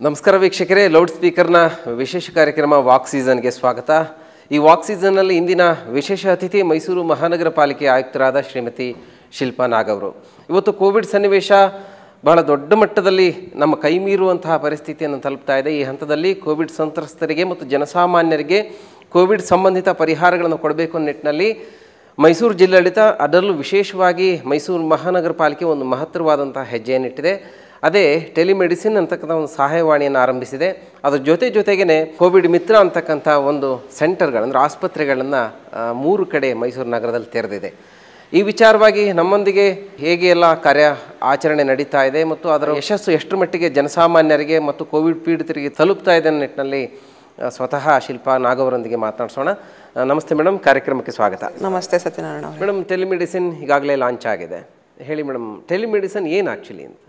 ನಮಸ್ಕಾರ ವೀಕ್ಷಕರೇ ಲೌಡ್ ಸ್ಪೀಕರ್ನ ವಿಶೇಷ ಕಾರ್ಯಕ್ರಮ ವಾಕ್ ಸೀಸನ್ಗೆ ಸ್ವಾಗತ ಈ ವಾಕ್ ಸೀಸನ್ನಲ್ಲಿ ಇಂದಿನ ವಿಶೇಷ ಅತಿಥಿ ಮೈಸೂರು ಮಹಾನಗರ ಪಾಲಿಕೆ ಆಯುಕ್ತರಾದ ಶ್ರೀಮತಿ ಶಿಲ್ಪಾ ನಾಗ್ ಅವರು ಇವತ್ತು ಕೋವಿಡ್ ಸನ್ನಿವೇಶ ಬಹಳ ದೊಡ್ಡ ಮಟ್ಟದಲ್ಲಿ ನಮ್ಮ ಕೈ ಮೀರುವಂತಹ ಪರಿಸ್ಥಿತಿಯನ್ನು ತಲುಪ್ತಾ ಇದೆ ಈ ಹಂತದಲ್ಲಿ ಕೋವಿಡ್ ಸಂತ್ರಸ್ತರಿಗೆ ಮತ್ತು ಜನಸಾಮಾನ್ಯರಿಗೆ ಕೋವಿಡ್ ಸಂಬಂಧಿತ ಪರಿಹಾರಗಳನ್ನು ಕೊಡಬೇಕು ಅನ್ನೋ ನಿಟ್ಟಿನಲ್ಲಿ ಮೈಸೂರು ಜಿಲ್ಲಾಡಳಿತ ಅದರಲ್ಲೂ ವಿಶೇಷವಾಗಿ ಮೈಸೂರು ಮಹಾನಗರ ಪಾಲಿಕೆ ಒಂದು ಮಹತ್ತರವಾದಂತಹ ಹೆಜ್ಜೆಯನ್ನಿಟ್ಟಿದೆ ಅದೇ ಟೆಲಿಮೆಡಿಸಿನ್ ಅಂತಕ್ಕಂಥ ಒಂದು ಸಹಾಯವಾಣಿಯನ್ನು ಆರಂಭಿಸಿದೆ ಅದ್ರ ಜೊತೆ ಜೊತೆಗೇ ಕೋವಿಡ್ ಮಿತ್ರ ಅಂತಕ್ಕಂಥ ಒಂದು ಸೆಂಟರ್ಗಳು ಅಂದರೆ ಆಸ್ಪತ್ರೆಗಳನ್ನು ಆ, ಮೂರು ಕಡೆ ಮೈಸೂರು ನಗರದಲ್ಲಿ ತೆರೆದಿದೆ ಈ ವಿಚಾರವಾಗಿ ನಮ್ಮೊಂದಿಗೆ ಹೇಗೆ ಎಲ್ಲ ಕಾರ್ಯ ಆಚರಣೆ ನಡೀತಾ ಇದೆ ಮತ್ತು ಅದರ ಯಶಸ್ಸು ಎಷ್ಟು ಮಟ್ಟಿಗೆ ಜನಸಾಮಾನ್ಯರಿಗೆ ಮತ್ತು ಕೋವಿಡ್ ಪೀಡಿತರಿಗೆ ತಲುಪ್ತಾ ಇದೆ ಅನ್ನೋ ನಿಟ್ಟಿನಲ್ಲಿ ಆ, ಸ್ವತಃ ಶಿಲ್ಪಾ ನಾಗವರೊಂದಿಗೆ ಮಾತನಾಡಿಸೋಣ ಆ, ನಮಸ್ತೆ ಮೇಡಮ್ ಕಾರ್ಯಕ್ರಮಕ್ಕೆ ಸ್ವಾಗತ ನಮಸ್ತೆ ಸತ್ಯನಾರಾಯಣ ಅವರೇ ಮೇಡಮ್ ಟೆಲಿಮೆಡಿಸಿನ್ ಈಗಾಗಲೇ ಲಾಂಚ್ ಆಗಿದೆ ಹೇಳಿ ಮೇಡಮ್ ಟೆಲಿಮೆಡಿಸಿನ್ ಏನು ಆ್ಯಕ್ಚುಲಿ ಅಂತ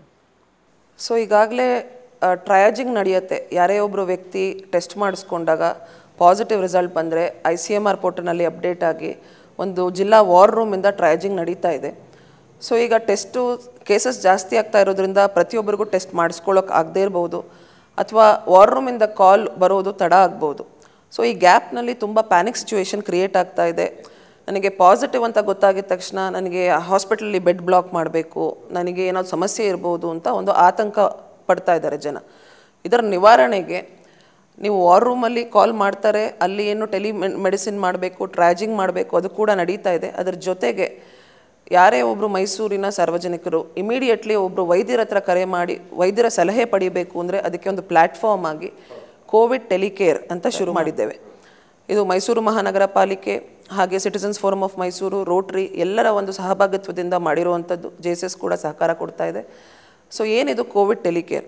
ಸೊ ಈಗಾಗಲೇ ಟ್ರಯಾಜಿಂಗ್ ನಡೆಯುತ್ತೆ ಯಾರೇ ಒಬ್ಬರು ವ್ಯಕ್ತಿ ಟೆಸ್ಟ್ ಮಾಡಿಸ್ಕೊಂಡಾಗ ಪಾಸಿಟಿವ್ ರಿಸಲ್ಟ್ ಬಂದರೆ ಐ ಸಿ ಎಮ್ ಆರ್ ಪೋರ್ಟಲ್ನಲ್ಲಿ ಅಪ್ಡೇಟ್ ಆಗಿ ಒಂದು ಜಿಲ್ಲಾ ವಾರ್ ರೂಮಿಂದ ಟ್ರಯಾಜಿಂಗ್ ನಡೀತಾ ಇದೆ ಸೊ ಈಗ ಟೆಸ್ಟು ಕೇಸಸ್ ಜಾಸ್ತಿ ಆಗ್ತಾ ಇರೋದ್ರಿಂದ ಪ್ರತಿಯೊಬ್ಬರಿಗೂ ಟೆಸ್ಟ್ ಮಾಡಿಸ್ಕೊಳ್ಳೋಕೆ ಆಗದೇ ಇರ್ಬೋದು ಅಥವಾ ವಾರ್ ರೂಮಿಂದ ಕಾಲ್ ಬರೋದು ತಡ ಆಗ್ಬೋದು ಸೊ ಈ ಗ್ಯಾಪ್ನಲ್ಲಿ ತುಂಬ ಪ್ಯಾನಿಕ್ ಸಿಚುವೇಶನ್ ಕ್ರಿಯೇಟ್ ಆಗ್ತಾ ಇದೆ ನನಗೆ ಪಾಸಿಟಿವ್ ಅಂತ ಗೊತ್ತಾಗಿದ ತಕ್ಷಣ ನನಗೆ ಹಾಸ್ಪಿಟಲಲ್ಲಿ ಬೆಡ್ ಬ್ಲಾಕ್ ಮಾಡಬೇಕು ನನಗೆ ಏನಾದ್ರು ಸಮಸ್ಯೆ ಇರ್ಬೋದು ಅಂತ ಒಂದು ಆತಂಕ ಪಡ್ತಾ ಇದ್ದಾರೆ ಜನ ಇದರ ನಿವಾರಣೆಗೆ ನೀವು ವಾರ್ ರೂಮಲ್ಲಿ ಕಾಲ್ ಮಾಡ್ತಾರೆ ಅಲ್ಲಿ ಏನು ಟೆಲಿ ಮೆಡಿಸಿನ್ ಮಾಡಬೇಕು ಟ್ರ್ಯಾಜಿಂಗ್ ಮಾಡಬೇಕು ಅದು ಕೂಡ ನಡೀತಾ ಇದೆ ಅದರ ಜೊತೆಗೆ ಯಾರೇ ಒಬ್ಬರು ಮೈಸೂರಿನ ಸಾರ್ವಜನಿಕರು ಇಮಿಡಿಯೇಟ್ಲಿ ಒಬ್ಬರು ವೈದ್ಯರ ಹತ್ರ ಕರೆ ಮಾಡಿ ವೈದ್ಯರ ಸಲಹೆ ಪಡಿಬೇಕು ಅಂದರೆ ಅದಕ್ಕೆ ಒಂದು ಪ್ಲ್ಯಾಟ್ಫಾರ್ಮ್ ಆಗಿ ಕೋವಿಡ್ ಟೆಲಿಕೇರ್ ಅಂತ ಶುರು ಮಾಡಿದ್ದೇವೆ ಇದು ಮೈಸೂರು ಮಹಾನಗರ ಪಾಲಿಕೆ ಹಾಗೆ citizens forum of Mysuru rotary ಎಲ್ಲರ ಒಂದು ಸಹಭಾಗಿತ್ವದಿಂದ ಮಾಡಿರುವಂಥದ್ದು ಜೆ ಎಸ್ ಎಸ್ ಕೂಡ ಸಹಕಾರ ಕೊಡ್ತಾ ಇದೆ ಸೊ ಏನಿದು ಕೋವಿಡ್ ಟೆಲಿಕೇರ್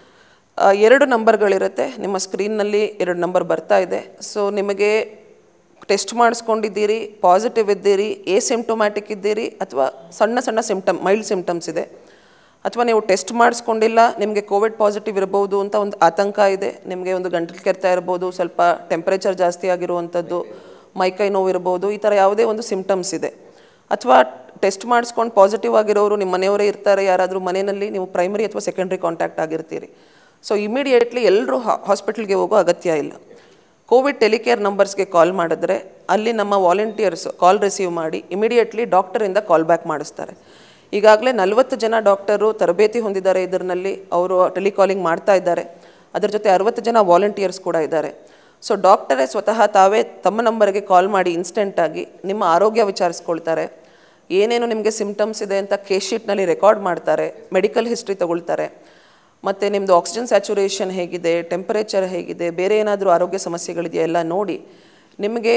ಆ, ಎರಡು ನಂಬರ್ಗಳಿರುತ್ತೆ ನಿಮ್ಮ ಸ್ಕ್ರೀನ್ನಲ್ಲಿ ಎರಡು ನಂಬರ್ ಬರ್ತಾ ಇದೆ ಸೊ ನಿಮಗೆ ಟೆಸ್ಟ್ ಮಾಡಿಸ್ಕೊಂಡಿದ್ದೀರಿ ಪಾಸಿಟಿವ್ ಇದ್ದೀರಿ ಎ ಸಿಂಪ್ಟೊಮ್ಯಾಟಿಕ್ ಇದ್ದೀರಿ ಅಥವಾ ಸಣ್ಣ ಸಣ್ಣ ಸಿಂಪ್ಟಮ್ ಮೈಲ್ಡ್ ಸಿಂಪ್ಟಮ್ಸ್ ಇದೆ ಅಥವಾ ನೀವು ಟೆಸ್ಟ್ ಮಾಡಿಸ್ಕೊಂಡಿಲ್ಲ ನಿಮಗೆ ಕೋವಿಡ್ ಪಾಸಿಟಿವ್ ಇರ್ಬೋದು ಅಂತ ಒಂದು ಆತಂಕ ಇದೆ ನಿಮಗೆ ಒಂದು ಗಂಟಲು ಕೆರ್ತಾ ಇರ್ಬೋದು ಸ್ವಲ್ಪ ಟೆಂಪ್ರೇಚರ್ ಜಾಸ್ತಿ ಆಗಿರುವಂಥದ್ದು ಮೈಕೈ ನೋವು ಇರ್ಬೋದು ಈ ಥರ ಯಾವುದೇ ಒಂದು ಸಿಂಪ್ಟಮ್ಸ್ ಇದೆ ಅಥವಾ ಟೆಸ್ಟ್ ಮಾಡಿಸ್ಕೊಂಡು ಪಾಸಿಟಿವ್ ಆಗಿರೋರು ನಿಮ್ಮ ಮನೆಯವರೇ ಇರ್ತಾರೆ ಯಾರಾದರೂ ಮನೆಯಲ್ಲಿ ನೀವು ಪ್ರೈಮರಿ ಅಥವಾ ಸೆಕೆಂಡ್ರಿ ಕಾಂಟ್ಯಾಕ್ಟ್ ಆಗಿರ್ತೀರಿ ಸೊ ಇಮಿಡಿಯೇಟ್ಲಿ ಎಲ್ಲರೂ ಹಾಸ್ಪಿಟಲ್ಗೆ ಹೋಗೋ ಅಗತ್ಯ ಇಲ್ಲ ಕೋವಿಡ್ ಟೆಲಿಕೇರ್ ನಂಬರ್ಸ್ಗೆ ಕಾಲ್ ಮಾಡಿದ್ರೆ ಅಲ್ಲಿ ನಮ್ಮ ವಾಲಂಟಿಯರ್ಸ್ ಕಾಲ್ ರಿಸೀವ್ ಮಾಡಿ ಇಮಿಡಿಯೇಟ್ಲಿ ಡಾಕ್ಟರಿಂದ ಕಾಲ್ ಬ್ಯಾಕ್ ಮಾಡಿಸ್ತಾರೆ ಈಗಾಗಲೇ ನಲವತ್ತು ಜನ ಡಾಕ್ಟರು ತರಬೇತಿ ಹೊಂದಿದ್ದಾರೆ ಇದರಲ್ಲಿ ಅವರು ಟೆಲಿಕಾಲಿಂಗ್ ಮಾಡ್ತಾ ಇದ್ದಾರೆ ಅದರ ಜೊತೆ ಅರವತ್ತು ಜನ ವಾಲಂಟಿಯರ್ಸ್ ಕೂಡ ಇದ್ದಾರೆ ಸೊ ಡಾಕ್ಟರೇ ಸ್ವತಃ ತಾವೇ ತಮ್ಮ ನಂಬರ್ಗೆ ಕಾಲ್ ಮಾಡಿ ಇನ್ಸ್ಟೆಂಟಾಗಿ ನಿಮ್ಮ ಆರೋಗ್ಯ ವಿಚಾರಿಸ್ಕೊಳ್ತಾರೆ ಏನೇನು ನಿಮಗೆ ಸಿಂಪ್ಟಮ್ಸ್ ಇದೆ ಅಂತ ಕೇಸ್ ಶೀಟ್ನಲ್ಲಿ ರೆಕಾರ್ಡ್ ಮಾಡ್ತಾರೆ ಮೆಡಿಕಲ್ ಹಿಸ್ಟ್ರಿ ತಗೊಳ್ತಾರೆ ಮತ್ತು ನಿಮ್ಮದು ಆಕ್ಸಿಜನ್ ಸ್ಯಾಚುರೇಷನ್ ಹೇಗಿದೆ ಟೆಂಪರೇಚರ್ ಹೇಗಿದೆ ಬೇರೆ ಏನಾದರೂ ಆರೋಗ್ಯ ಸಮಸ್ಯೆಗಳಿದೆಯಾ ಎಲ್ಲ ನೋಡಿ ನಿಮಗೆ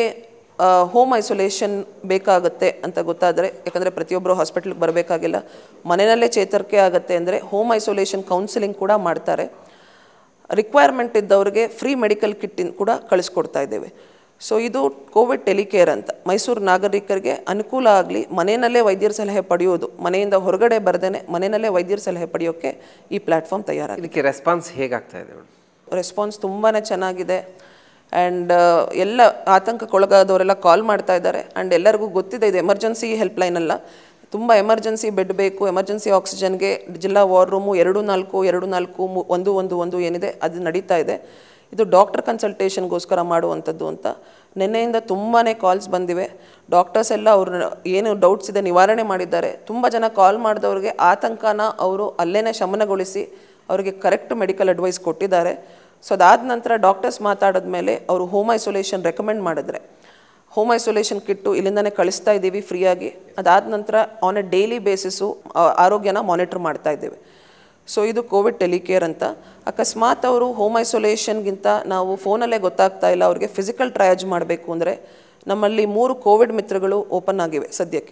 ಹೋಮ್ ಐಸೋಲೇಷನ್ ಬೇಕಾಗುತ್ತೆ ಅಂತ ಗೊತ್ತಾದರೆ ಯಾಕಂದರೆ ಪ್ರತಿಯೊಬ್ಬರು ಹಾಸ್ಪಿಟ್ಲಿಗೆ ಬರಬೇಕಾಗಿಲ್ಲ ಮನೆಯಲ್ಲೇ ಚೇತರಿಕೆ ಆಗುತ್ತೆ ಅಂದರೆ ಹೋಮ್ ಐಸೋಲೇಷನ್ ಕೌನ್ಸಿಲಿಂಗ್ ಕೂಡ ಮಾಡ್ತಾರೆ ರಿಕ್ವೈರ್ಮೆಂಟ್ ಇದ್ದವ್ರಿಗೆ ಫ್ರೀ ಮೆಡಿಕಲ್ ಕಿಟ್ ಕೂಡ ಕಳಿಸ್ಕೊಡ್ತಾ ಇದ್ದೇವೆ ಸೊ ಇದು ಕೋವಿಡ್ ಟೆಲಿಕೇರ್ ಅಂತ ಮೈಸೂರು ನಾಗರಿಕರಿಗೆ ಅನುಕೂಲ ಆಗಲಿ ಮನೆಯಲ್ಲೇ ವೈದ್ಯರ ಸಲಹೆ ಪಡೆಯೋದು ಮನೆಯಿಂದ ಹೊರಗಡೆ ಬರ್ದೇನೆ ಮನೆಯಲ್ಲೇ ವೈದ್ಯರ ಸಲಹೆ ಪಡೆಯೋಕ್ಕೆ ಈ ಪ್ಲ್ಯಾಟ್ಫಾರ್ಮ್ ತಯಾರಾಗಿದೆ ಇದಕ್ಕೆ ರೆಸ್ಪಾನ್ಸ್ ಹೇಗಾಗ್ತಾ ಇದೆ ಮೇಡಮ್ ರೆಸ್ಪಾನ್ಸ್ ತುಂಬಾ ಚೆನ್ನಾಗಿದೆ ಆ್ಯಂಡ್ ಎಲ್ಲ ಆತಂಕಕ್ಕೊಳಗಾದವರೆಲ್ಲ ಕಾಲ್ ಮಾಡ್ತಾ ಇದ್ದಾರೆ ಆ್ಯಂಡ್ ಎಲ್ಲರಿಗೂ ಗೊತ್ತಿದೆ ಇದು ಎಮರ್ಜೆನ್ಸಿ ಹೆಲ್ಪ್ಲೈನ್ ಅಲ್ಲ ತುಂಬ ಎಮರ್ಜೆನ್ಸಿ ಬೆಡ್ ಬೇಕು ಎಮರ್ಜೆನ್ಸಿ ಆಕ್ಸಿಜನ್ಗೆ ಜಿಲ್ಲಾ ವಾರ್ ರೂಮು ಎರಡು ನಾಲ್ಕು ಎರಡು ನಾಲ್ಕು ಮು- ಒಂದು ಒಂದು ಒಂದು ಏನಿದೆ ಅದು ನಡೀತಾ ಇದೆ ಇದು ಡಾಕ್ಟರ್ ಕನ್ಸಲ್ಟೇಷನ್ಗೋಸ್ಕರ ಮಾಡುವಂಥದ್ದು ಅಂತ ನಿನ್ನೆಯಿಂದ ತುಂಬಾ ಕಾಲ್ಸ್ ಬಂದಿವೆ ಡಾಕ್ಟರ್ಸ್ ಎಲ್ಲ ಅವ್ರ ಏನು ಡೌಟ್ಸ್ ಇದೆ ನಿವಾರಣೆ ಮಾಡಿದ್ದಾರೆ ತುಂಬ ಜನ ಕಾಲ್ ಮಾಡಿದವ್ರಿಗೆ ಆತಂಕನ ಅವರು ಅಲ್ಲೇ ಶಮನಗೊಳಿಸಿ ಅವರಿಗೆ ಕರೆಕ್ಟ್ ಮೆಡಿಕಲ್ ಅಡ್ವೈಸ್ ಕೊಟ್ಟಿದ್ದಾರೆ ಸೊ ಅದಾದ ನಂತರ ಡಾಕ್ಟರ್ಸ್ ಮಾತಾಡಿದ್ಮೇಲೆ ಅವರು ಹೋಮ್ ಐಸೋಲೇಷನ್ ರೆಕಮೆಂಡ್ ಮಾಡಿದ್ರೆ ಹೋಮ್ ಐಸೋಲೇಷನ್ ಕಿಟ್ಟು ಇಲ್ಲಿಂದನೇ ಕಳಿಸ್ತಾ ಇದ್ದೀವಿ ಫ್ರೀಯಾಗಿ ಅದಾದ ನಂತರ ಆನ್ ಎ ಡೈಲಿ ಬೇಸಿಸು ಆರೋಗ್ಯನ ಮಾನಿಟರ್ ಮಾಡ್ತಾ ಇದ್ದೇವೆ ಸೊ ಇದು ಕೋವಿಡ್ ಟೆಲಿಕೇರ್ ಅಂತ ಅಕಸ್ಮಾತ್ ಅವರು ಹೋಮ್ ಐಸೋಲೇಷನ್ಗಿಂತ ನಾವು ಫೋನಲ್ಲೇ ಗೊತ್ತಾಗ್ತಾ ಇಲ್ಲ ಅವ್ರಿಗೆ ಫಿಸಿಕಲ್ ಟ್ರಯಾಜ್ ಮಾಡಬೇಕು ಅಂದರೆ ನಮ್ಮಲ್ಲಿ ಮೂರು ಕೋವಿಡ್ ಮಿತ್ರಗಳು ಓಪನ್ ಆಗಿವೆ ಸದ್ಯಕ್ಕೆ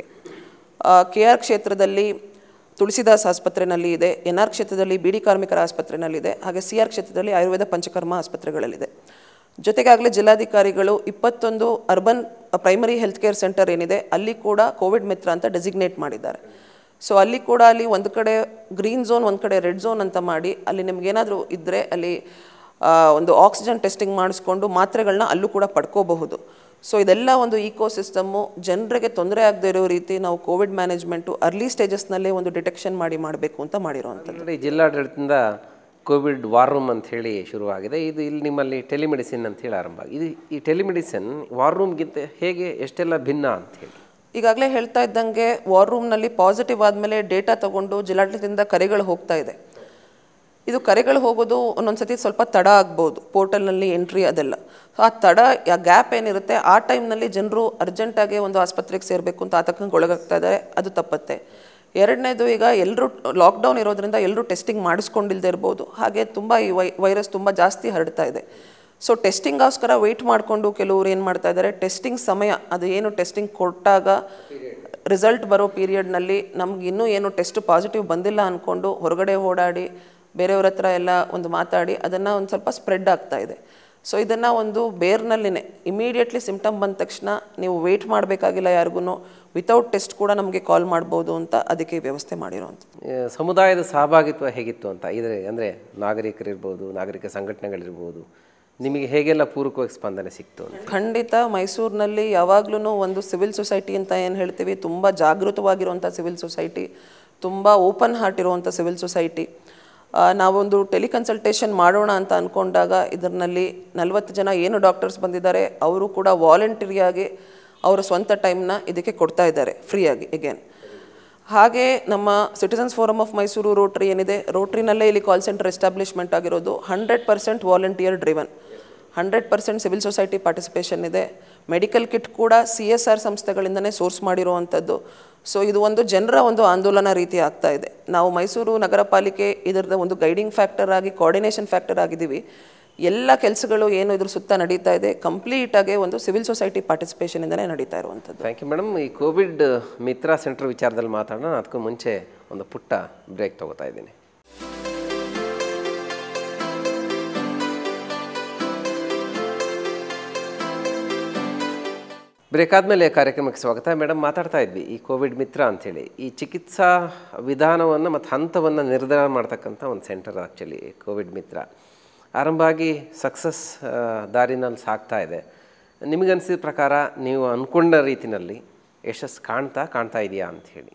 ಕೆ ಆರ್ ಕ್ಷೇತ್ರದಲ್ಲಿ ತುಳಸಿದಾಸ್ ಆಸ್ಪತ್ರೆಯಲ್ಲಿ ಇದೆ ಎನ್ ಆರ್ ಕ್ಷೇತ್ರದಲ್ಲಿ ಬಿಡಿ ಕಾರ್ಮಿಕರ ಆಸ್ಪತ್ರೆಯಲ್ಲಿದೆ ಹಾಗೆ ಸಿ ಆರ್ ಕ್ಷೇತ್ರದಲ್ಲಿ ಆಯುರ್ವೇದ ಪಂಚಕರ್ಮ ಆಸ್ಪತ್ರೆಗಳಲ್ಲಿದೆ ಜೊತೆಗಾಗಲೇ ಜಿಲ್ಲಾಧಿಕಾರಿಗಳು ಇಪ್ಪತ್ತೊಂದು urban primary health care centre ಏನಿದೆ ಅಲ್ಲಿ ಕೂಡ ಕೋವಿಡ್ ಮಿತ್ರ ಅಂತ ಡೆಸಿಗ್ನೇಟ್ ಮಾಡಿದ್ದಾರೆ ಸೊ ಅಲ್ಲಿ ಕೂಡ ಅಲ್ಲಿ ಒಂದು ಕಡೆ ಗ್ರೀನ್ ಝೋನ್ ಒಂದು ಕಡೆ ರೆಡ್ ಝೋನ್ ಅಂತ ಮಾಡಿ ಅಲ್ಲಿ ನಿಮ್ಗೇನಾದರೂ ಇದ್ದರೆ ಅಲ್ಲಿ ಆ, ಒಂದು ಆಕ್ಸಿಜನ್ ಟೆಸ್ಟಿಂಗ್ ಮಾಡಿಸ್ಕೊಂಡು ಮಾತ್ರೆಗಳನ್ನ ಅಲ್ಲೂ ಕೂಡ ಪಡ್ಕೋಬಹುದು ಸೊ ಇದೆಲ್ಲ ಒಂದು ಈಕೋ ಸಿಸ್ಟಮ್ಮು ಜನರಿಗೆ ತೊಂದರೆ ಆಗದೆ ಇರೋ ರೀತಿ ನಾವು ಕೋವಿಡ್ ಮ್ಯಾನೇಜ್ಮೆಂಟು ಅರ್ಲಿ ಸ್ಟೇಜಸ್ನಲ್ಲೇ ಒಂದು ಡಿಟೆಕ್ಷನ್ ಮಾಡಿ ಮಾಡಬೇಕು ಅಂತ ಮಾಡಿರೋವಂಥದ್ದು ಆಲ್ರೆಡಿ ಜಿಲ್ಲಾಡಳಿತದಿಂದ ಕೋವಿಡ್ ವಾರ್ ರೂಮ್ ಅಂತ ಹೇಳಿ ಶುರುವಾಗಿದೆ ಇದು ಇಲ್ಲಿ ನಿಮ್ಮಲ್ಲಿ ಟೆಲಿಮೆಡಿಸಿನ್ ಅಂತ ಹೇಳಿ ಆರಂಭ ಆಗಿದೆ. ಇದು ಈ ಟೆಲಿಮೆಡಿಸಿನ್ ವಾರ್ ರೂಮ್ಗಿಂತ ಹೇಗೆ ಎಷ್ಟೆಲ್ಲ ಭಿನ್ನ ಅಂತ ಹೇಳಿ ಈಗಾಗಲೇ ಹೇಳ್ತಾ ಇದ್ದಂಗೆ ವಾರ್ ರೂಮ್ನಲ್ಲಿ ಪಾಸಿಟಿವ್ ಆದಮೇಲೆ ಡೇಟಾ ತಗೊಂಡು ಜಿಲ್ಲಾಡಳಿತದಿಂದ ಕರೆಗಳು ಹೋಗ್ತಾ ಇದೆ ಇದು ಕರೆಗಳು ಹೋಗೋದು ಒಂದೊಂದು ಸತಿ ಸ್ವಲ್ಪ ತಡ ಆಗ್ಬೋದು ಪೋರ್ಟಲ್ನಲ್ಲಿ ಎಂಟ್ರಿ ಅದೆಲ್ಲ ಸೊ ಆ ತಡ ಆ ಗ್ಯಾಪ್ ಏನಿರುತ್ತೆ ಆ ಟೈಮ್ನಲ್ಲಿ ಜನರು ಅರ್ಜೆಂಟಾಗಿ ಒಂದು ಆಸ್ಪತ್ರೆಗೆ ಸೇರಬೇಕು ಅಂತ ಆತಂಕಕ್ಕೆ ಒಳಗಾಗ್ತಾ ಇದ್ದಾರೆ ಅದು ತಪ್ಪತ್ತೆ ಎರಡನೇದು ಈಗ ಎಲ್ಲರೂ ಲಾಕ್ಡೌನ್ ಇರೋದ್ರಿಂದ ಎಲ್ಲರೂ ಟೆಸ್ಟಿಂಗ್ ಮಾಡಿಸ್ಕೊಂಡಿಲ್ಲದೆ ಇರ್ಬೋದು ಹಾಗೆ ತುಂಬ ಈ ವೈ ವೈರಸ್ ತುಂಬ ಜಾಸ್ತಿ ಹರಡ್ತಾ ಇದೆ ಸೊ ಟೆಸ್ಟಿಂಗೋಸ್ಕರ ವೆಯ್ಟ್ ಮಾಡಿಕೊಂಡು ಕೆಲವರು ಏನು ಮಾಡ್ತಾ ಇದ್ದಾರೆ ಟೆಸ್ಟಿಂಗ್ ಸಮಯ ಅದು ಏನು ಟೆಸ್ಟಿಂಗ್ ಕೊಟ್ಟಾಗ ರಿಸಲ್ಟ್ ಬರೋ ಪೀರಿಯಡ್ನಲ್ಲಿ ನಮ್ಗೆ ಇನ್ನೂ ಏನು ಟೆಸ್ಟ್ ಪಾಸಿಟಿವ್ ಬಂದಿಲ್ಲ ಅಂದ್ಕೊಂಡು ಹೊರಗಡೆ ಓಡಾಡಿ ಬೇರೆಯವ್ರ ಹತ್ರ ಎಲ್ಲ ಒಂದು ಮಾತಾಡಿ ಅದನ್ನು ಒಂದು ಸ್ವಲ್ಪ ಸ್ಪ್ರೆಡ್ ಆಗ್ತಾ ಇದೆ ಸೊ ಇದನ್ನು ಒಂದು ಬೇರ್ನಲ್ಲಿನೇ ಇಮಿಡಿಯೇಟ್ಲಿ ಸಿಮ್ಟಮ್ ಬಂದ ತಕ್ಷಣ ನೀವು ವೆಯ್ಟ್ ಮಾಡಬೇಕಾಗಿಲ್ಲ ಯಾರಿಗೂ ವಿತೌಟ್ ಟೆಸ್ಟ್ ಕೂಡ ನಮಗೆ ಕಾಲ್ ಮಾಡ್ಬೋದು ಅಂತ ಅದಕ್ಕೆ ವ್ಯವಸ್ಥೆ ಮಾಡಿರೋವಂಥದ್ದು ಆ, ಸಮುದಾಯದ ಸಹಭಾಗಿತ್ವ ಹೇಗಿತ್ತು ಅಂತ ಇದ್ರೆ ಅಂದರೆ ನಾಗರಿಕರಿರ್ಬೋದು ನಾಗರಿಕ ಸಂಘಟನೆಗಳಿರ್ಬೋದು ನಿಮಗೆ ಹೇಗೆಲ್ಲ ಪೂರಕವಾಗಿ ಸ್ಪಂದನೆ ಸಿಕ್ತು ಅಂತ ಖಂಡಿತ ಮೈಸೂರಿನಲ್ಲಿ ಯಾವಾಗ್ಲೂ ಒಂದು ಸಿವಿಲ್ ಸೊಸೈಟಿ ಅಂತ ಏನು ಹೇಳ್ತೀವಿ ತುಂಬ ಜಾಗೃತವಾಗಿರುವಂಥ ಸಿವಿಲ್ ಸೊಸೈಟಿ ತುಂಬ ಓಪನ್ ಹಾರ್ಟ್ ಇರುವಂಥ ಸಿವಿಲ್ ಸೊಸೈಟಿ ಆ, ನಾವೊಂದು ಟೆಲಿಕನ್ಸಲ್ಟೇಷನ್ ಮಾಡೋಣ ಅಂತ ಅಂದ್ಕೊಂಡಾಗ ಇದರಲ್ಲಿ ನಲವತ್ತು ಜನ ಏನು ಡಾಕ್ಟರ್ಸ್ ಬಂದಿದ್ದಾರೆ ಅವರು ಕೂಡ ವಾಲಂಟರಿಯಾಗಿ ಅವರ ಸ್ವಂತ ಟೈಮ್ನ ಇದಕ್ಕೆ ಕೊಡ್ತಾ ಇದ್ದಾರೆ ಫ್ರೀಯಾಗಿ ಎಗೇನ್ ಹಾಗೆ ನಮ್ಮ citizens forum of Mysuru rotary ಏನಿದೆ ರೋಟ್ರಿನಲ್ಲೇ ಇಲ್ಲಿ ಕಾಲ್ ಸೆಂಟರ್ ಎಸ್ಟಾಬ್ಲಿಷ್ಮೆಂಟ್ ಆಗಿರೋದು hundred percent volunteer driven hundred percent civil society participation ಇದೆ ಮೆಡಿಕಲ್ ಕಿಟ್ ಕೂಡ ಸಿ ಎಸ್ ಆರ್ ಸಂಸ್ಥೆಗಳಿಂದನೇ ಸೋರ್ಸ್ ಮಾಡಿರುವಂಥದ್ದು ಸೊ ಇದು ಒಂದು ಜನರ ಒಂದು ಆಂದೋಲನ ರೀತಿ ಆಗ್ತಾ ಇದೆ ನಾವು ಮೈಸೂರು ನಗರ ಪಾಲಿಕೆ ಇದರದ ಒಂದು ಗೈಡಿಂಗ್ ಫ್ಯಾಕ್ಟರ್ ಆಗಿ ಕೋಆರ್ಡಿನೇಷನ್ ಫ್ಯಾಕ್ಟರ್ ಆಗಿದ್ದೀವಿ ಎಲ್ಲ ಕೆಲಸಗಳು ಏನು ಇದ್ರ ಸುತ್ತ ನಡೀತಾ ಇದೆ ಕಂಪ್ಲೀಟಾಗಿ ಒಂದು ಸಿವಿಲ್ ಸೊಸೈಟಿ ಪಾರ್ಟಿಸಿಪೇಷನಿಂದನೇ ನಡೀತಾ ಇರುವಂಥದ್ದು ಥ್ಯಾಂಕ್ ಯು ಮೇಡಮ್ ಈ ಕೋವಿಡ್ ಮಿತ್ರ ಸೆಂಟರ್ ವಿಚಾರದಲ್ಲಿ ಮಾತಾಡೋಣ ಅದಕ್ಕೂ ಮುಂಚೆ ಒಂದು ಪುಟ್ಟ ಬ್ರೇಕ್ ತಗೋತಾ ಇದ್ದೀನಿ ಬ್ರೇಕ್ ಆದಮೇಲೆ ಕಾರ್ಯಕ್ರಮಕ್ಕೆ ಸ್ವಾಗತ ಮೇಡಮ್ ಮಾತಾಡ್ತಾ ಇದ್ವಿ ಈ ಕೋವಿಡ್ ಮಿತ್ರ ಅಂಥೇಳಿ ಈ ಚಿಕಿತ್ಸಾ ವಿಧಾನವನ್ನು ಮತ್ತು ಹಂತವನ್ನು ನಿರ್ಧಾರ ಮಾಡ್ತಕ್ಕಂಥ ಒಂದು ಸೆಂಟರ್ ಆ್ಯಕ್ಚುಲಿ ಕೋವಿಡ್ ಮಿತ್ರ ಆರಂಭ ಆಗಿ ಸಕ್ಸಸ್ ದಾರಿನಲ್ಲಿ ಸಾಗ್ತಾ ಇದೆ ನಿಮಗನ್ಸಿದ ಪ್ರಕಾರ ನೀವು ಅಂದ್ಕೊಂಡ ರೀತಿಯಲ್ಲಿ ಯಶಸ್ಸು ಕಾಣ್ತಾ ಕಾಣ್ತಾ ಇದೆಯಾ ಅಂತ ಹೇಳಿ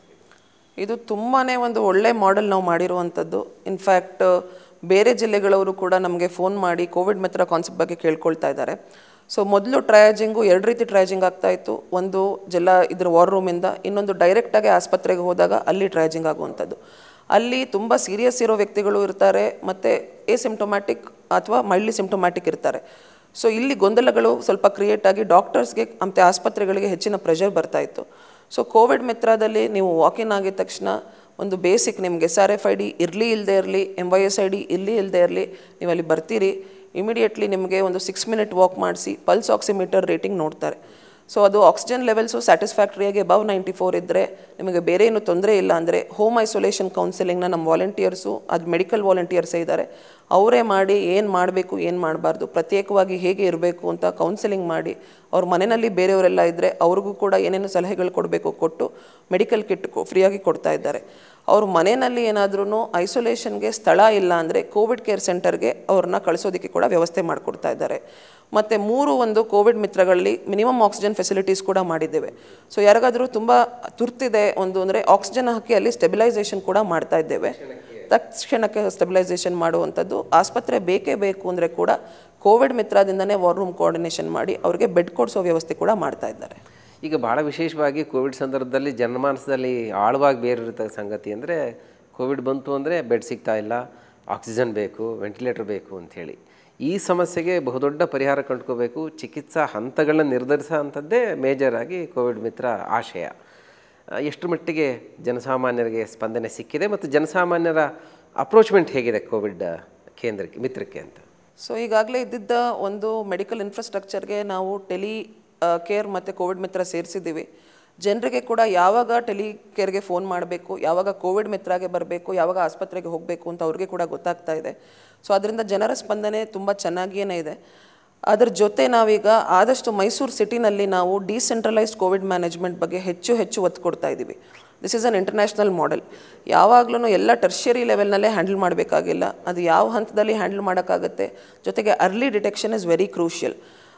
ಇದು ತುಂಬಾ ಒಂದು ಒಳ್ಳೆ ಮಾಡೆಲ್ ನಾವು ಮಾಡಿರುವಂಥದ್ದು ಇನ್ಫ್ಯಾಕ್ಟ್ ಬೇರೆ ಜಿಲ್ಲೆಗಳವರು ಕೂಡ ನಮಗೆ ಫೋನ್ ಮಾಡಿ ಕೋವಿಡ್ ಮಿತ್ರ ಕಾನ್ಸೆಪ್ಟ್ ಬಗ್ಗೆ ಕೇಳ್ಕೊಳ್ತಾ ಇದ್ದಾರೆ ಸೊ ಮೊದಲು ಟ್ರಯಾಜಿಂಗು ಎರಡು ರೀತಿ ಟ್ರಯಾಜಿಂಗ್ ಆಗ್ತಾ ಇತ್ತು ಒಂದು ಜಿಲ್ಲಾ ಇದ್ರ ವಾರ್ ರೂಮಿಂದ ಇನ್ನೊಂದು ಡೈರೆಕ್ಟಾಗಿ ಆಸ್ಪತ್ರೆಗೆ ಹೋದಾಗ ಅಲ್ಲಿ ಟ್ರಯಾಜಿಂಗ್ ಆಗುವಂಥದ್ದು ಅಲ್ಲಿ ತುಂಬ ಸೀರಿಯಸ್ ಇರೋ ವ್ಯಕ್ತಿಗಳು ಇರ್ತಾರೆ ಮತ್ತು ಎಸಿಂಪ್ಟೊಮ್ಯಾಟಿಕ್ ಅಥವಾ ಮೈಲ್ಡ್ಲಿ ಸಿಂಪ್ಟೊಮ್ಯಾಟಿಕ್ ಇರ್ತಾರೆ ಸೊ ಇಲ್ಲಿ ಗೊಂದಲಗಳು ಸ್ವಲ್ಪ ಕ್ರಿಯೇಟ್ ಆಗಿ ಡಾಕ್ಟರ್ಸ್ಗೆ ಮತ್ತು ಆಸ್ಪತ್ರೆಗಳಿಗೆ ಹೆಚ್ಚಿನ ಪ್ರೆಷರ್ ಬರ್ತಾ ಇತ್ತು ಸೊ ಕೋವಿಡ್ ಮಿತ್ರದಲ್ಲಿ ನೀವು ವಾಕಿನ್ ಆಗಿದ ತಕ್ಷಣ ಒಂದು ಬೇಸಿಕ್ ನಿಮ್ಗೆ S R F I D ಇರಲಿ ಇಲ್ಲದೆ ಇರಲಿ M Y S I D ಇರಲಿ ಇಲ್ಲದೆ ಇರಲಿ ನೀವು ಅಲ್ಲಿ ಬರ್ತೀರಿ ಇಮಿಡಿಯೇಟ್ಲಿ ನಿಮಗೆ ಒಂದು ಸಿಕ್ಸ್ ಮಿನಿಟ್ ವಾಕ್ ಮಾಡಿಸಿ ಪಲ್ಸ್ ಆಕ್ಸಿಮೀಟರ್ ರೇಟಿಂಗ್ ನೋಡ್ತಾರೆ ಸೊ ಅದು ಆಕ್ಸಿಜನ್ ಲೆವೆಲ್ಸು ಸ್ಯಾಟಿಸ್ಫ್ಯಾಕ್ಟ್ರಿಯಾಗಿ ಅಬವ್ ನೈಂಟಿ ಫೋರ್ ಇದ್ದರೆ ನಿಮಗೆ ಬೇರೆ ಏನು ತೊಂದರೆ ಇಲ್ಲ ಅಂದರೆ ಹೋಮ್ ಐಸೋಲೇಷನ್ ಕೌನ್ಸಿಲಿಂಗ್ನ ನಮ್ಮ ವಾಲಂಟಿಯರ್ಸು ಅದು ಮೆಡಿಕಲ್ ವಾಲಂಟಿಯರ್ಸೇ ಇದ್ದಾರೆ ಅವರೇ ಮಾಡಿ ಏನು ಮಾಡಬೇಕು ಏನು ಮಾಡಬಾರ್ದು ಪ್ರತ್ಯೇಕವಾಗಿ ಹೇಗೆ ಇರಬೇಕು ಅಂತ ಕೌನ್ಸಿಲಿಂಗ್ ಮಾಡಿ ಅವ್ರ ಮನೆಯಲ್ಲಿ ಬೇರೆಯವರೆಲ್ಲ ಇದ್ದರೆ ಅವ್ರಿಗೂ ಕೂಡ ಏನೇನು ಸಲಹೆಗಳು ಕೊಡಬೇಕು ಕೊಟ್ಟು ಮೆಡಿಕಲ್ ಕಿಟ್ ಫ್ರೀಯಾಗಿ ಕೊಡ್ತಾ ಇದ್ದಾರೆ ಅವ್ರ ಮನೆಯಲ್ಲಿ ಏನಾದ್ರೂ ಐಸೋಲೇಷನ್ಗೆ ಸ್ಥಳ ಇಲ್ಲ ಅಂದರೆ ಕೋವಿಡ್ ಕೇರ್ ಸೆಂಟರ್ಗೆ ಅವ್ರನ್ನ ಕಳಿಸೋದಕ್ಕೆ ಕೂಡ ವ್ಯವಸ್ಥೆ ಮಾಡಿಕೊಡ್ತಾ ಇದ್ದಾರೆ ಮತ್ತು ಮೂರು ಒಂದು ಕೋವಿಡ್ ಮಿತ್ರಗಳಲ್ಲಿ ಮಿನಿಮಮ್ ಆಕ್ಸಿಜನ್ ಫೆಸಿಲಿಟೀಸ್ ಕೂಡ ಮಾಡಿದ್ದೇವೆ ಸೊ ಯಾರಿಗಾದರೂ ತುಂಬ ತುರ್ತಿದೆ ಒಂದು ಅಂದರೆ ಆಕ್ಸಿಜನ್ ಹಾಕಿ ಅಲ್ಲಿ ಸ್ಟೆಬಿಲೈಸೇಷನ್ ಕೂಡ ಮಾಡ್ತಾ ಇದ್ದೇವೆ ತಕ್ಷಣಕ್ಕೆ ಸ್ಟೆಬಿಲೈಸೇಷನ್ ಮಾಡುವಂಥದ್ದು ಆಸ್ಪತ್ರೆ ಬೇಕೇ ಬೇಕು ಅಂದರೆ ಕೂಡ ಕೋವಿಡ್ ಮಿತ್ರದಿಂದನೇ ವಾರ್ ರೂಮ್ ಕೋಆರ್ಡಿನೇಷನ್ ಮಾಡಿ ಅವರಿಗೆ ಬೆಡ್ ಕೊಡಿಸೋ ವ್ಯವಸ್ಥೆ ಕೂಡ ಮಾಡ್ತಾ ಇದ್ದಾರೆ ಈಗ ಭಾಳ ವಿಶೇಷವಾಗಿ ಕೋವಿಡ್ ಸಂದರ್ಭದಲ್ಲಿ ಜನಮಾನಸದಲ್ಲಿ ಆಳವಾಗಿ ಬೇರಿರತಕ್ಕ ಸಂಗತಿ ಅಂದರೆ ಕೋವಿಡ್ ಬಂತು ಅಂದರೆ ಬೆಡ್ ಸಿಗ್ತಾ ಇಲ್ಲ ಆಕ್ಸಿಜನ್ ಬೇಕು ವೆಂಟಿಲೇಟರ್ ಬೇಕು ಅಂಥೇಳಿ ಈ ಸಮಸ್ಯೆಗೆ ಬಹುದೊಡ್ಡ ಪರಿಹಾರ ಕಂಡ್ಕೋಬೇಕು ಚಿಕಿತ್ಸಾ ಹಂತಗಳನ್ನ ನಿರ್ಧರಿಸೋ ಅಂಥದ್ದೇ ಮೇಜರ್ ಆಗಿ ಕೋವಿಡ್ ಮಿತ್ರ ಆಶಯ ಆ, ಎಷ್ಟು ಮಟ್ಟಿಗೆ ಜನಸಾಮಾನ್ಯರಿಗೆ ಸ್ಪಂದನೆ ಸಿಕ್ಕಿದೆ ಮತ್ತು ಜನಸಾಮಾನ್ಯರ ಅಪ್ರೋಚ್ಮೆಂಟ್ ಹೇಗಿದೆ ಕೋವಿಡ್ ಕೇಂದ್ರಕ್ಕೆ ಮಿತ್ರಕ್ಕೆ ಅಂತ ಸೊ ಈಗಾಗಲೇ ಇದ್ದಿದ್ದ ಒಂದು ಮೆಡಿಕಲ್ ಇನ್ಫ್ರಾಸ್ಟ್ರಕ್ಚರ್ಗೆ ನಾವು ಟೆಲಿ ಕೇರ್ ಮತ್ತು ಕೋವಿಡ್ ಮಿತ್ರ ಸೇರಿಸಿದ್ದೀವಿ ಜನರಿಗೆ ಕೂಡ ಯಾವಾಗ ಟೆಲಿ ಕೇರ್ಗೆ ಫೋನ್ ಮಾಡಬೇಕು ಯಾವಾಗ ಕೋವಿಡ್ ಮಿತ್ರಾಗೆ ಬರಬೇಕು ಯಾವಾಗ ಆಸ್ಪತ್ರೆಗೆ ಹೋಗಬೇಕು ಅಂತ ಅವ್ರಿಗೆ ಕೂಡ ಗೊತ್ತಾಗ್ತಾ ಇದೆ ಸೊ ಅದರಿಂದ ಜನರ ಸ್ಪಂದನೆ ತುಂಬ ಚೆನ್ನಾಗಿಯೇ ಇದೆ ಅದ್ರ ಜೊತೆ ನಾವೀಗ ಆದಷ್ಟು ಮೈಸೂರು ಸಿಟಿನಲ್ಲಿ ನಾವು ಡಿಸೆಂಟ್ರಲೈಸ್ಡ್ ಕೋವಿಡ್ ಮ್ಯಾನೇಜ್ಮೆಂಟ್ ಬಗ್ಗೆ ಹೆಚ್ಚು ಹೆಚ್ಚು ಒತ್ತು ಕೊಡ್ತಾ ಇದ್ದೀವಿ this is an international model ಯಾವಾಗಲೂ ಎಲ್ಲ ಟರ್ಷರಿ ಲೆವೆಲ್ನಲ್ಲೇ ಹ್ಯಾಂಡಲ್ ಮಾಡಬೇಕಾಗಿಲ್ಲ ಅದು ಯಾವ ಹಂತದಲ್ಲಿ ಹ್ಯಾಂಡಲ್ ಮಾಡೋಕ್ಕಾಗುತ್ತೆ ಜೊತೆಗೆ early detection is very crucial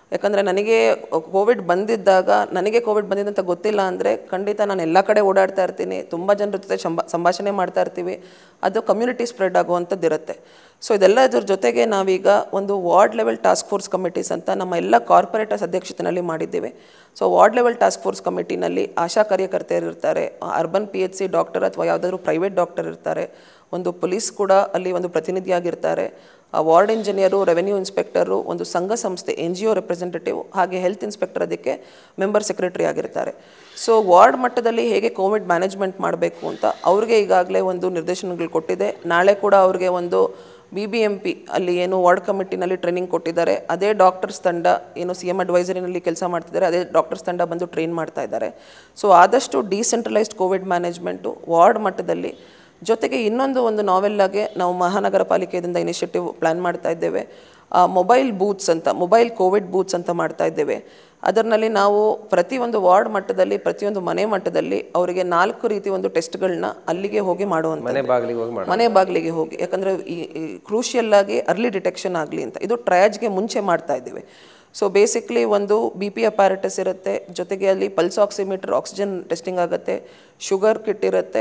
ಯಾಕಂದರೆ ನನಗೆ ಕೋವಿಡ್ ಬಂದಿದ್ದಾಗ ನನಗೆ ಕೋವಿಡ್ ಬಂದಿದೆ ಅಂತ ಗೊತ್ತಿಲ್ಲ ಅಂದರೆ ಖಂಡಿತ ನಾನು ಎಲ್ಲ ಕಡೆ ಓಡಾಡ್ತಾ ಇರ್ತೀನಿ ತುಂಬ ಜನರ ಜೊತೆ ಶಂಬ ಸಂಭಾಷಣೆ ಮಾಡ್ತಾ ಇರ್ತೀವಿ ಅದು ಕಮ್ಯುನಿಟಿ ಸ್ಪ್ರೆಡ್ ಆಗುವಂಥದ್ದು ಇರುತ್ತೆ ಸೊ ಇದೆಲ್ಲ ಇದ್ರ ಜೊತೆಗೆ ನಾವೀಗ ಒಂದು ward level task force committees ಅಂತ ನಮ್ಮ ಎಲ್ಲ ಕಾರ್ಪೊರೇಟರ್ಸ್ ಅಧ್ಯಕ್ಷತೆಯಲ್ಲಿ ಮಾಡಿದ್ದೀವಿ so ward level task force ಕಮಿಟಿನಲ್ಲಿ ಆಶಾ ಕಾರ್ಯಕರ್ತೆಯರು ಇರ್ತಾರೆ urban P H C doctor ಅಥವಾ ಯಾವುದಾದ್ರೂ ಪ್ರೈವೇಟ್ ಡಾಕ್ಟರ್ ಇರ್ತಾರೆ ಒಂದು ಪೊಲೀಸ್ ಕೂಡ ಅಲ್ಲಿ ಒಂದು ಪ್ರತಿನಿಧಿಯಾಗಿರ್ತಾರೆ ಆ ವಾರ್ಡ್ ಇಂಜಿನಿಯರು ರೆವೆನ್ಯೂ ಇನ್ಸ್ಪೆಕ್ಟರು ಒಂದು ಸಂಘ ಸಂಸ್ಥೆ ಎನ್ ಜಿ ಒ ರೆಪ್ರೆಸೆಂಟೇಟಿವ್ ಹಾಗೆ ಹೆಲ್ತ್ ಇನ್ಸ್ಪೆಕ್ಟರ್ ಅದಕ್ಕೆ ಮೆಂಬರ್ ಸೆಕ್ರೆಟರಿ ಆಗಿರ್ತಾರೆ ಸೊ ವಾರ್ಡ್ ಮಟ್ಟದಲ್ಲಿ ಹೇಗೆ ಕೋವಿಡ್ ಮ್ಯಾನೇಜ್ಮೆಂಟ್ ಮಾಡಬೇಕು ಅಂತ ಅವ್ರಿಗೆ ಈಗಾಗಲೇ ಒಂದು ನಿರ್ದೇಶನಗಳು ಕೊಟ್ಟಿದೆ ನಾಳೆ ಕೂಡ ಅವ್ರಿಗೆ ಒಂದು ಬಿ ಬಿ ಎಂ ಪಿ ಅಲ್ಲಿ ಏನು ವಾರ್ಡ್ ಕಮಿಟಿನಲ್ಲಿ ಟ್ರೈನಿಂಗ್ ಕೊಟ್ಟಿದ್ದಾರೆ ಅದೇ ಡಾಕ್ಟರ್ಸ್ ತಂಡ ಏನು ಸಿ ಎಮ್ ಅಡ್ವೈಸರಿನಲ್ಲಿ ಕೆಲಸ ಮಾಡ್ತಿದ್ದಾರೆ ಅದೇ ಡಾಕ್ಟರ್ಸ್ ತಂಡ ಬಂದು ಟ್ರೈನ್ ಮಾಡ್ತಾ ಇದ್ದಾರೆ ಸೊ ಆದಷ್ಟು ಡಿಸೆಂಟ್ರಲೈಸ್ಡ್ ಕೋವಿಡ್ ಮ್ಯಾನೇಜ್ಮೆಂಟು ವಾರ್ಡ್ ಮಟ್ಟದಲ್ಲಿ ಜೊತೆಗೆ ಇನ್ನೊಂದು ಒಂದು ನಾವೆಲ್ಲಾಗೆ ನಾವು ಮಹಾನಗರ ಪಾಲಿಕೆಯಿಂದ ಇನಿಷಿಯೇಟಿವ್ ಪ್ಲ್ಯಾನ್ ಮಾಡ್ತಾ ಇದ್ದೇವೆ ಮೊಬೈಲ್ ಬೂತ್ಸ್ ಅಂತ ಮೊಬೈಲ್ ಕೋವಿಡ್ ಬೂತ್ಸ್ ಅಂತ ಮಾಡ್ತಾ ಇದ್ದೇವೆ ಅದರಲ್ಲಿ ನಾವು ಪ್ರತಿಯೊಂದು ವಾರ್ಡ್ ಮಟ್ಟದಲ್ಲಿ ಪ್ರತಿಯೊಂದು ಮನೆ ಮಟ್ಟದಲ್ಲಿ ಅವರಿಗೆ ನಾಲ್ಕು ರೀತಿ ಒಂದು ಟೆಸ್ಟ್ಗಳನ್ನ ಅಲ್ಲಿಗೆ ಹೋಗಿ ಮಾಡುವಂಥ ಮನೆ ಬಾಗಿಲಿಗೆ ಹೋಗಿ ಮಾಡಿ ಮನೆ ಬಾಗಿಲಿಗೆ ಹೋಗಿ ಯಾಕಂದರೆ ಈ ಕ್ರೂಷಿಯಲ್ ಆಗಿ ಅರ್ಲಿ ಡಿಟೆಕ್ಷನ್ ಆಗಲಿ ಅಂತ ಇದು ಟ್ರಯಾಜ್ಗೆ ಮುಂಚೆ ಮಾಡ್ತಾ ಇದ್ದೀವಿ ಸೊ ಬೇಸಿಕ್ಲಿ ಒಂದು ಬಿ ಪಿ ಅಪ್ಯಾರಟಸ್ ಇರುತ್ತೆ ಜೊತೆಗೆ ಅಲ್ಲಿ ಪಲ್ಸ್ ಆಕ್ಸಿಮೀಟರ್ ಆಕ್ಸಿಜನ್ ಟೆಸ್ಟಿಂಗ್ ಆಗುತ್ತೆ ಶುಗರ್ ಕಿಟ್ ಇರುತ್ತೆ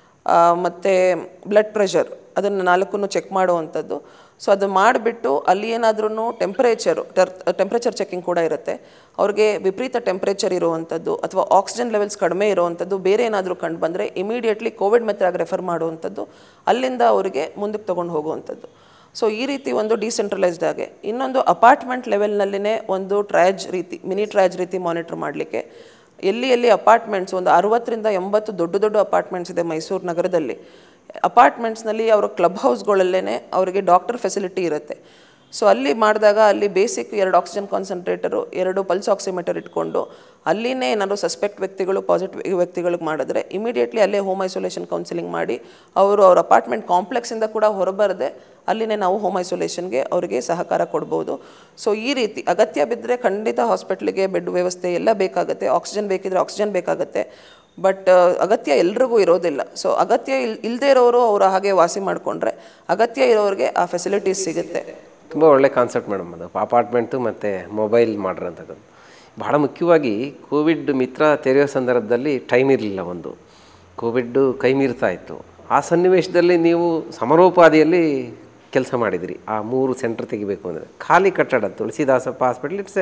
ಮತ್ತು ಬ್ಲಡ್ ಪ್ರೆಷರ್ ಅದನ್ನು ನಾಲ್ಕನ್ನು ಚೆಕ್ ಮಾಡುವಂಥದ್ದು ಸೊ ಅದು ಮಾಡಿಬಿಟ್ಟು ಅಲ್ಲಿ ಏನಾದ್ರೂ ಟೆಂಪ್ರೇಚರು ಟೆಂಪ್ರೇಚರ್ ಚೆಕಿಂಗ್ ಕೂಡ ಇರುತ್ತೆ ಅವ್ರಿಗೆ ವಿಪರೀತ ಟೆಂಪ್ರೇಚರ್ ಇರುವಂಥದ್ದು ಅಥವಾ ಆಕ್ಸಿಜನ್ ಲೆವೆಲ್ಸ್ ಕಡಿಮೆ ಇರುವಂಥದ್ದು ಬೇರೆ ಏನಾದರೂ ಕಂಡು ಬಂದರೆ ಇಮಿಡಿಯೇಟ್ಲಿ ಕೋವಿಡ್ ಮೆತ್ರಾಗಿ ರೆಫರ್ ಮಾಡುವಂಥದ್ದು ಅಲ್ಲಿಂದ ಅವರಿಗೆ ಮುಂದಕ್ಕೆ ತೊಗೊಂಡು ಹೋಗುವಂಥದ್ದು ಸೊ ಈ ರೀತಿ ಒಂದು ಡಿಸೆಂಟ್ರಲೈಸ್ಡ್ ಆಗಿ ಇನ್ನೊಂದು ಅಪಾರ್ಟ್ಮೆಂಟ್ ಲೆವೆಲ್ನಲ್ಲಿನೇ ಒಂದು ಟ್ರಯಾಜ್ ರೀತಿ ಮಿನಿ ಟ್ರಯಾಜ್ ರೀತಿ ಮಾನಿಟರ್ ಮಾಡಲಿಕ್ಕೆ ಎಲ್ಲಿ ಎಲ್ಲಿ ಅಪಾರ್ಟ್ಮೆಂಟ್ಸ್ ಒಂದು ಅರವತ್ತರಿಂದ ಎಂಬತ್ತು ದೊಡ್ಡ ದೊಡ್ಡ ಅಪಾರ್ಟ್ಮೆಂಟ್ಸ್ ಇದೆ ಮೈಸೂರು ನಗರದಲ್ಲಿ ಅಪಾರ್ಟ್ಮೆಂಟ್ಸ್ನಲ್ಲಿ ಅವರ ಕ್ಲಬ್ ಹೌಸ್ಗಳಲ್ಲೇ ಅವರಿಗೆ ಡಾಕ್ಟರ್ ಫೆಸಿಲಿಟಿ ಇರುತ್ತೆ ಸೊ ಅಲ್ಲಿ ಮಾಡಿದಾಗ ಅಲ್ಲಿ ಬೇಸಿಕ್ ಎರಡು ಆಕ್ಸಿಜನ್ ಕಾನ್ಸಂಟ್ರೇಟರು ಎರಡು ಪಲ್ಸ್ ಆಕ್ಸಿಮೀಟರ್ ಇಟ್ಕೊಂಡು ಅಲ್ಲಿನೇ ಏನಾದ್ರು ಸಸ್ಪೆಕ್ಟ್ ವ್ಯಕ್ತಿಗಳು ಪಾಸಿಟಿವ್ ವ್ಯಕ್ತಿಗಳಿಗೆ ಮಾಡಿದ್ರೆ ಇಮಿಡಿಯೇಟ್ಲಿ ಅಲ್ಲೇ ಹೋಮ್ ಐಸೋಲೇಷನ್ ಕೌನ್ಸಿಲಿಂಗ್ ಮಾಡಿ ಅವರು ಅವ್ರ ಅಪಾರ್ಟ್ಮೆಂಟ್ ಕಾಂಪ್ಲೆಕ್ಸಿಂದ ಕೂಡ ಹೊರಬರದೆ ಅಲ್ಲಿನೇ ನಾವು ಹೋಮ್ ಐಸೋಲೇಷನ್ಗೆ ಅವರಿಗೆ ಸಹಕಾರ ಕೊಡ್ಬೋದು ಸೊ ಈ ರೀತಿ ಅಗತ್ಯ ಬಿದ್ದರೆ ಖಂಡಿತ ಹಾಸ್ಪಿಟ್ಲಿಗೆ ಬೆಡ್ ವ್ಯವಸ್ಥೆ ಎಲ್ಲ ಬೇಕಾಗುತ್ತೆ ಆಕ್ಸಿಜನ್ ಬೇಕಿದ್ರೆ ಆಕ್ಸಿಜನ್ ಬೇಕಾಗುತ್ತೆ ಬಟ್ ಅಗತ್ಯ ಎಲ್ರಿಗೂ ಇರೋದಿಲ್ಲ ಸೊ ಅಗತ್ಯ ಇಲ್ ಇಲ್ಲದೆ ಇರೋರು ಅವರು ಹಾಗೆ ವಾಸಿ ಮಾಡಿಕೊಂಡ್ರೆ ಅಗತ್ಯ ಇರೋರಿಗೆ ಆ ಫೆಸಿಲಿಟೀಸ್ ಸಿಗುತ್ತೆ ತುಂಬ ಒಳ್ಳೆ ಕಾನ್ಸೆಪ್ಟ್ ಮೇಡಮ್ ಅದು ಅಪಾರ್ಟ್ಮೆಂಟು ಮತ್ತು ಮೊಬೈಲ್ ಮಾಡಿರೋಂಥದ್ದು ಬಹಳ ಮುಖ್ಯವಾಗಿ ಕೋವಿಡ್ ಮಿತ್ರ ತೆರೆಯೋ ಸಂದರ್ಭದಲ್ಲಿ ಟೈಮ್ ಇರಲಿಲ್ಲ ಒಂದು ಕೋವಿಡ್ಡು ಕೈ ಮೀರ್ತಾ ಇತ್ತು ಆ ಸನ್ನಿವೇಶದಲ್ಲಿ ನೀವು ಸಮರೋಪಾದಿಯಲ್ಲಿ ಕೆಲಸ ಮಾಡಿದಿರಿ ಆ ಮೂರು ಸೆಂಟರ್ ತೆಗಿಬೇಕು ಅಂದರೆ ಖಾಲಿ ಕಟ್ಟಡ ತುಳಸಿದಾಸಪ್ಪ ಹಾಸ್ಪಿಟ್ಲ್ ಇಟ್ಸ್ ಎ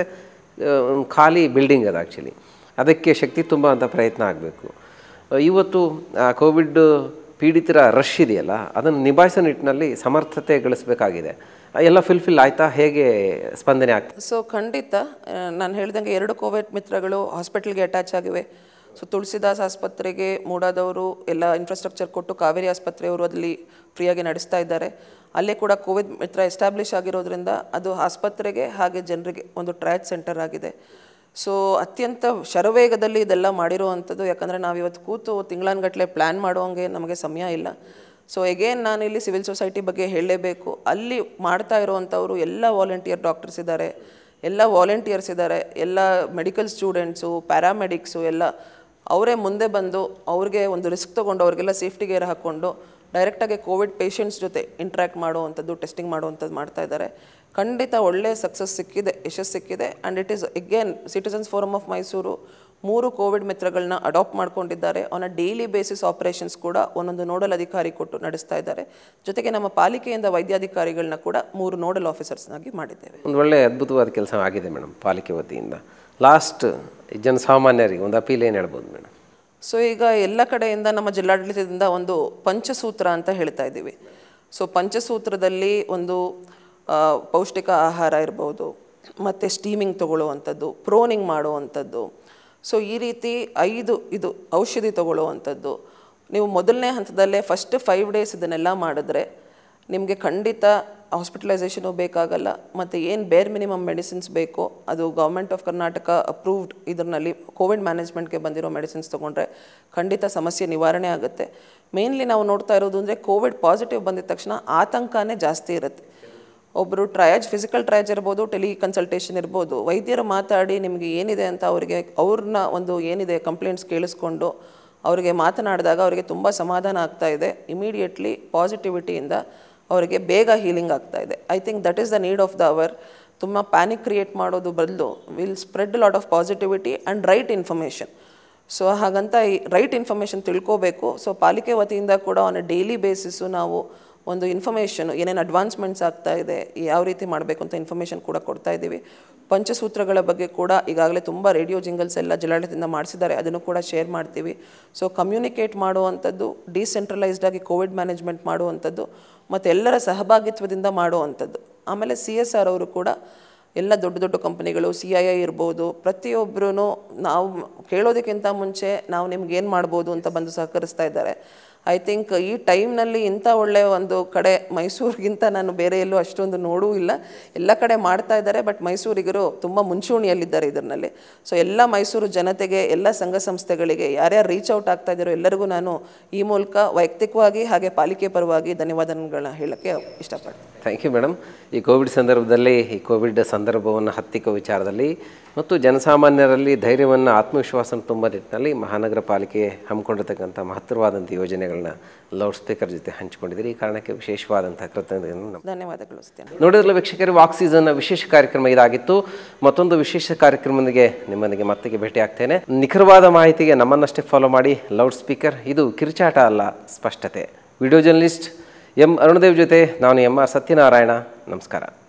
ಖಾಲಿ ಬಿಲ್ಡಿಂಗ್ ಅದು ಆ್ಯಕ್ಚುಲಿ ಅದಕ್ಕೆ ಶಕ್ತಿ ತುಂಬ ಅಂತ ಪ್ರಯತ್ನ ಆಗಬೇಕು ಇವತ್ತು ಆ ಕೋವಿಡ್ ಪೀಡಿತರ ರಶ್ ಇದೆಯಲ್ಲ ಅದನ್ನು ನಿಭಾಯಿಸೋ ನಿಟ್ಟಿನಲ್ಲಿ ಸಮರ್ಥತೆ ಗಳಿಸಬೇಕಾಗಿದೆ ಎಲ್ಲ ಫುಲ್ಫಿಲ್ ಆಯ್ತಾ ಹೇಗೆ ಸ್ಪಂದನೆ ಆಗ್ತದೆ ಸೊ ಖಂಡಿತ ನಾನು ಹೇಳ್ದಂಗೆ ಎರಡು ಕೋವಿಡ್ ಮಿತ್ರಗಳು ಹಾಸ್ಪಿಟಲ್ಗೆ ಅಟ್ಯಾಚ್ ಆಗಿವೆ ಸೊ ತುಳಸಿದಾಸ್ ಆಸ್ಪತ್ರೆಗೆ ಮೂಡಾದವರು ಎಲ್ಲ ಇನ್ಫ್ರಾಸ್ಟ್ರಕ್ಚರ್ ಕೊಟ್ಟು ಕಾವೇರಿ ಆಸ್ಪತ್ರೆಯವರು ಅಲ್ಲಿ ಫ್ರೀಯಾಗಿ ನಡೆಸ್ತಾ ಇದ್ದಾರೆ ಅಲ್ಲೇ ಕೂಡ ಕೋವಿಡ್ ಮಿತ್ರ ಎಸ್ಟಾಬ್ಲಿಷ್ ಆಗಿರೋದ್ರಿಂದ ಅದು ಆಸ್ಪತ್ರೆಗೆ ಹಾಗೆ ಜನರಿಗೆ ಒಂದು ಟ್ರ್ಯಾಚ್ ಸೆಂಟರ್ ಆಗಿದೆ ಸೊ ಅತ್ಯಂತ ಶರವೇಗದಲ್ಲಿ ಇದೆಲ್ಲ ಮಾಡಿರುವಂಥದ್ದು ಯಾಕಂದರೆ ನಾವು ಇವತ್ತು ಕೂತು ತಿಂಗಳಾನ್ಗಟ್ಟಲೆ ಪ್ಲ್ಯಾನ್ ಮಾಡುವಂಗೆ ನಮಗೆ ಸಮಯ ಇಲ್ಲ ಸೊ ಎಗೇನ್ ನಾನು ಇಲ್ಲಿ ಸಿವಿಲ್ ಸೊಸೈಟಿ ಬಗ್ಗೆ ಹೇಳಲೇಬೇಕು ಅಲ್ಲಿ ಮಾಡ್ತಾ ಇರುವಂಥವರು ಎಲ್ಲ ವಾಲಂಟಿಯರ್ ಡಾಕ್ಟರ್ಸ್ ಇದ್ದಾರೆ ಎಲ್ಲ ವಾಲಂಟಿಯರ್ಸ್ ಇದ್ದಾರೆ ಎಲ್ಲ ಮೆಡಿಕಲ್ ಸ್ಟೂಡೆಂಟ್ಸು ಪ್ಯಾರಾಮೆಡಿಕ್ಸು ಎಲ್ಲ ಅವರೇ ಮುಂದೆ ಬಂದು ಅವ್ರಿಗೆ ಒಂದು ರಿಸ್ಕ್ ತೊಗೊಂಡು ಅವ್ರಿಗೆಲ್ಲ ಸೇಫ್ಟಿ ಗೇರ್ ಹಾಕ್ಕೊಂಡು ಡೈರೆಕ್ಟಾಗಿ ಕೋವಿಡ್ ಪೇಷಂಟ್ಸ್ ಜೊತೆ ಇಂಟ್ರ್ಯಾಕ್ಟ್ ಮಾಡುವಂಥದ್ದು ಟೆಸ್ಟಿಂಗ್ ಮಾಡುವಂಥದ್ದು ಮಾಡ್ತಾ ಇದ್ದಾರೆ ಖಂಡಿತ ಒಳ್ಳೆ ಸಕ್ಸಸ್ ಸಿಕ್ಕಿದೆ ಯಶಸ್ಸು ಸಿಕ್ಕಿದೆ and it is again citizens forum of Mysuru ಮೂರು ಕೋವಿಡ್ ಮಿತ್ರಗಳನ್ನ ಅಡಾಪ್ಟ್ ಮಾಡ್ಕೊಂಡಿದ್ದಾರೆ on a daily basis operations ಕೂಡ ಒಂದೊಂದು ನೋಡಲ್ ಅಧಿಕಾರಿ ಕೊಟ್ಟು ನಡೆಸ್ತಾ ಇದ್ದಾರೆ ಜೊತೆಗೆ ನಮ್ಮ ಪಾಲಿಕೆಯಿಂದ ವೈದ್ಯಾಧಿಕಾರಿಗಳನ್ನ ಕೂಡ ಮೂರು ನೋಡಲ್ ಆಫೀಸರ್ಸ್ನಾಗಿ ಮಾಡಿದ್ದೇವೆ ಒಂದು ಒಳ್ಳೆ ಅದ್ಭುತವಾದ ಕೆಲಸ ಆಗಿದೆ ಮೇಡಮ್ ಪಾಲಿಕೆ ವತಿಯಿಂದ ಲಾಸ್ಟ್ ಜನಸಾಮಾನ್ಯರಿಗೆ ಒಂದು ಅಪೀಲ್ ಏನು ಹೇಳ್ಬೋದು ಮೇಡಮ್ ಸೊ ಈಗ ಎಲ್ಲ ಕಡೆಯಿಂದ ನಮ್ಮ ಜಿಲ್ಲಾಡಳಿತದಿಂದ ಒಂದು ಪಂಚಸೂತ್ರ ಅಂತ ಹೇಳ್ತಾ ಇದ್ದೀವಿ ಸೊ ಪಂಚಸೂತ್ರದಲ್ಲಿ ಒಂದು ಆ, ಪೌಷ್ಟಿಕ ಆಹಾರ ಇರ್ಬೋದು ಮತ್ತು ಸ್ಟೀಮಿಂಗ್ ತಗೊಳ್ಳುವಂಥದ್ದು ಪ್ರೋನಿಂಗ್ ಮಾಡುವಂಥದ್ದು ಸೊ ಈ ರೀತಿ ಐದು ಇದು ಔಷಧಿ ತಗೊಳ್ಳುವಂಥದ್ದು ನೀವು ಮೊದಲನೇ ಹಂತದಲ್ಲೇ ಫಸ್ಟ್ ಫೈವ್ ಡೇಸ್ ಇದನ್ನೆಲ್ಲ ಮಾಡಿದ್ರೆ ನಿಮಗೆ ಖಂಡಿತ ಹಾಸ್ಪಿಟಲೈಸೇಷನು ಬೇಕಾಗಲ್ಲ ಮತ್ತು ಏನು ಬೇರ್ ಮಿನಿಮಮ್ ಮೆಡಿಸಿನ್ಸ್ ಬೇಕೋ ಅದು ಗೌರ್ಮೆಂಟ್ ಆಫ್ ಕರ್ನಾಟಕ ಅಪ್ರೂವ್ಡ್ ಇದರಲ್ಲಿ ಕೋವಿಡ್ ಮ್ಯಾನೇಜ್ಮೆಂಟ್ಗೆ ಬಂದಿರೋ ಮೆಡಿಸಿನ್ಸ್ ತೊಗೊಂಡ್ರೆ ಖಂಡಿತ ಸಮಸ್ಯೆ ನಿವಾರಣೆ ಆಗುತ್ತೆ ಮೇನ್ಲಿ ನಾವು ನೋಡ್ತಾ ಇರೋದು ಅಂದರೆ ಕೋವಿಡ್ ಪಾಸಿಟಿವ್ ಬಂದಿದ ತಕ್ಷಣ ಆತಂಕನೇ ಜಾಸ್ತಿ ಇರುತ್ತೆ ಒಬ್ಬರು ಟ್ರಯಾಜ್ ಫಿಸಿಕಲ್ ಟ್ರಯಾಜ್ ಇರ್ಬೋದು ಟೆಲಿ ಕನ್ಸಲ್ಟೇಷನ್ ಇರ್ಬೋದು ವೈದ್ಯರು ಮಾತಾಡಿ ನಿಮಗೆ ಏನಿದೆ ಅಂತ ಅವರಿಗೆ ಅವ್ರನ್ನ ಒಂದು ಏನಿದೆ ಕಂಪ್ಲೇಂಟ್ಸ್ ಕೇಳಿಸ್ಕೊಂಡು ಅವರಿಗೆ ಮಾತನಾಡಿದಾಗ ಅವರಿಗೆ ತುಂಬ ಸಮಾಧಾನ ಆಗ್ತಾ ಇದೆ ಇಮಿಡಿಯೇಟ್ಲಿ ಪಾಸಿಟಿವಿಟಿಯಿಂದ ಅವರಿಗೆ ಬೇಗ ಹೀಲಿಂಗ್ ಆಗ್ತಾ ಇದೆ I think that is the need of the hour ತುಂಬ ಪ್ಯಾನಿಕ್ ಕ್ರಿಯೇಟ್ ಮಾಡೋದು ಬದಲು will spread lot of positivity and right information so ಹಾಗಂತ ಈ ರೈಟ್ ಇನ್ಫಾರ್ಮೇಷನ್ ತಿಳ್ಕೋಬೇಕು ಸೊ ಪಾಲಿಕೆ ವತಿಯಿಂದ ಕೂಡ ಆನ್ ಎ ಡೈಲಿ ಬೇಸಿಸ್ಸು ನಾವು ಒಂದು ಇನ್ಫಾರ್ಮೇಷನ್ ಏನೇನು ಅಡ್ವಾನ್ಸ್ಮೆಂಟ್ಸ್ ಆಗ್ತಾ ಇದೆ ಯಾವ ರೀತಿ ಮಾಡಬೇಕು ಅಂತ ಇನ್ಫಾರ್ಮೇಷನ್ ಕೂಡ ಕೊಡ್ತಾ ಇದ್ದೀವಿ ಪಂಚಸೂತ್ರಗಳ ಬಗ್ಗೆ ಕೂಡ ಈಗಾಗಲೇ ತುಂಬ ರೇಡಿಯೋ ಜಿಂಗಲ್ಸ್ ಎಲ್ಲ ಜಿಲ್ಲಾಡಳಿತದಿಂದ ಮಾಡಿಸಿದ್ದಾರೆ ಅದನ್ನು ಕೂಡ ಶೇರ್ ಮಾಡ್ತೀವಿ ಸೊ ಕಮ್ಯುನಿಕೇಟ್ ಮಾಡುವಂಥದ್ದು ಡಿಸೆಂಟ್ರಲೈಸ್ಡ್ ಆಗಿ ಕೋವಿಡ್ ಮ್ಯಾನೇಜ್ಮೆಂಟ್ ಮಾಡುವಂಥದ್ದು ಮತ್ತು ಎಲ್ಲರ ಸಹಭಾಗಿತ್ವದಿಂದ ಮಾಡುವಂಥದ್ದು ಆಮೇಲೆ ಸಿ ಎಸ್ ಆರ್ ಅವರು ಕೂಡ ಎಲ್ಲ ದೊಡ್ಡ ದೊಡ್ಡ ಕಂಪ್ನಿಗಳು ಸಿ ಐ ಐ ಇರ್ಬೋದು ಪ್ರತಿಯೊಬ್ಬರೂ ನಾವು ಕೇಳೋದಕ್ಕಿಂತ ಮುಂಚೆ ನಾವು ನಿಮ್ಗೆ ಏನು ಮಾಡ್ಬೋದು ಅಂತ ಬಂದು ಸಹಕರಿಸ್ತಾ ಇದ್ದಾರೆ ಐ ಥಿಂಕ್ ಈ ಟೈಮ್ನಲ್ಲಿ ಇಂಥ ಒಳ್ಳೆಯ ಒಂದು ಕಡೆ ಮೈಸೂರಿಗಿಂತ ನಾನು ಬೇರೆ ಎಲ್ಲೂ ಅಷ್ಟೊಂದು ನೋಡೂ ಇಲ್ಲ ಎಲ್ಲ ಕಡೆ ಮಾಡ್ತಾ ಇದ್ದಾರೆ ಬಟ್ ಮೈಸೂರಿಗರು ತುಂಬ ಮುಂಚೂಣಿಯಲ್ಲಿದ್ದಾರೆ ಇದರಲ್ಲಿ ಸೊ ಎಲ್ಲ ಮೈಸೂರು ಜನತೆಗೆ ಎಲ್ಲ ಸಂಘ ಸಂಸ್ಥೆಗಳಿಗೆ ಯಾರ್ಯಾರು ರೀಚ್ ಔಟ್ ಆಗ್ತಾ ಇದ್ದಾರೋ ಎಲ್ಲರಿಗೂ ನಾನು ಈ ಮೂಲಕ ವೈಯಕ್ತಿಕವಾಗಿ ಹಾಗೆ ಪಾಲಿಕೆ ಪರವಾಗಿ ಧನ್ಯವಾದಗಳನ್ನ ಹೇಳೋಕ್ಕೆ ಇಷ್ಟಪಡ್ತೀನಿ ಥ್ಯಾಂಕ್ ಯು ಮೇಡಮ್ ಈ ಕೋವಿಡ್ ಸಂದರ್ಭದಲ್ಲಿ ಈ ಕೋವಿಡ್ ಸಂದರ್ಭವನ್ನು ಹತ್ತಿಕ್ಕೋ ವಿಚಾರದಲ್ಲಿ ಮತ್ತು ಜನಸಾಮಾನ್ಯರಲ್ಲಿ ಧೈರ್ಯವನ್ನು ಆತ್ಮವಿಶ್ವಾಸನ ತುಂಬ ನಿಟ್ಟಿನಲ್ಲಿ ಮಹಾನಗರ ಪಾಲಿಕೆ ಹಮ್ಮಿಕೊಂಡಿರ್ತಕ್ಕಂಥ ಮಹತ್ತರವಾದಂಥ ಯೋಜನೆಗಳನ್ನ ಲೌಡ್ ಸ್ಪೀಕರ್ ಜೊತೆ ಹಂಚಿಕೊಂಡಿದ್ದೀರಿ ಈ ಕಾರಣಕ್ಕೆ ವಿಶೇಷವಾದಂಥ ಕೃತಜ್ಞತೆಯನ್ನು ನಮ್ಮ ಧನ್ಯವಾದಗಳು ಸ್ನೇಹ ನೋಡಿದ್ರಲ್ಲ ವೀಕ್ಷಕರು ವಾಕ್ಸೀಸನ್ನ ವಿಶೇಷ ಕಾರ್ಯಕ್ರಮ ಇದಾಗಿತ್ತು ಮತ್ತೊಂದು ವಿಶೇಷ ಕಾರ್ಯಕ್ರಮದೊಂದಿಗೆ ನಿಮ್ಮೊಂದಿಗೆ ಮತ್ತಿಗೆ ಭೇಟಿ ಆಗ್ತೇನೆ ನಿಖರವಾದ ಮಾಹಿತಿಗೆ ನಮ್ಮನ್ನಷ್ಟೇ ಫಾಲೋ ಮಾಡಿ ಲೌಡ್ ಸ್ಪೀಕರ್ ಇದು ಕಿರುಚಾಟ ಅಲ್ಲ ಸ್ಪಷ್ಟತೆ ವಿಡಿಯೋ ಜರ್ನಲಿಸ್ಟ್ ಎಂ ಅರುಣದೇವ್ ಜೊತೆ ನಾನು ಎಂ ಆರ್ ಸತ್ಯನಾರಾಯಣ ನಮಸ್ಕಾರ